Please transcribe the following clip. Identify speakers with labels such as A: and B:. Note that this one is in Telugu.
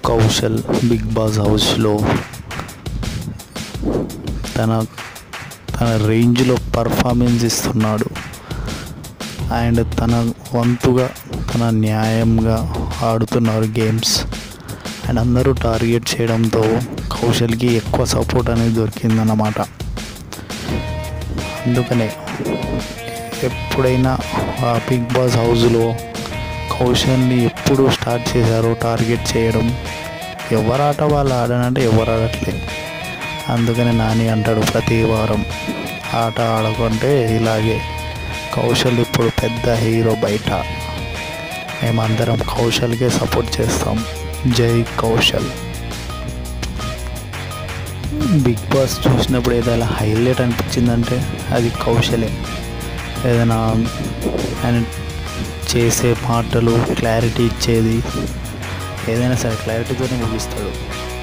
A: కౌశల్ బిగ్ బాస్ హౌస్లో తన తన రేంజ్లో పర్ఫార్మెన్స్ ఇస్తున్నాడు అండ్ తన వంతుగా తన న్యాయంగా ఆడుతున్నారు గేమ్స్ అండ్ అందరూ టార్గెట్ చేయడంతో కౌశల్కి ఎక్కువ సపోర్ట్ అనేది దొరికిందన్నమాట అందుకనే ఎప్పుడైనా ఆ బిగ్ బాస్ హౌస్లో కౌశల్ని ఎప్పుడు స్టార్ట్ చేశారో టార్గెట్ చేయడం ఎవరు ఆట వాళ్ళు ఆడనంటే ఎవరు ఆడట్లేదు అందుకని నాని అంటాడు ప్రతి వారం ఆట ఆడకుంటే ఇలాగే కౌశల్ ఇప్పుడు పెద్ద హీరో బయట మేమందరం కౌశల్కే సపోర్ట్ చేస్తాం జై కౌశల్ బిగ్ బాస్ చూసినప్పుడు ఏదైనా హైలైట్ అనిపించిందంటే అది కౌశలే ఏదైనా ఆయన చేసే మాటలు క్లారిటీ ఇచ్చేది ఏదైనా సరే క్లారిటీతోనే ముగిస్తాడు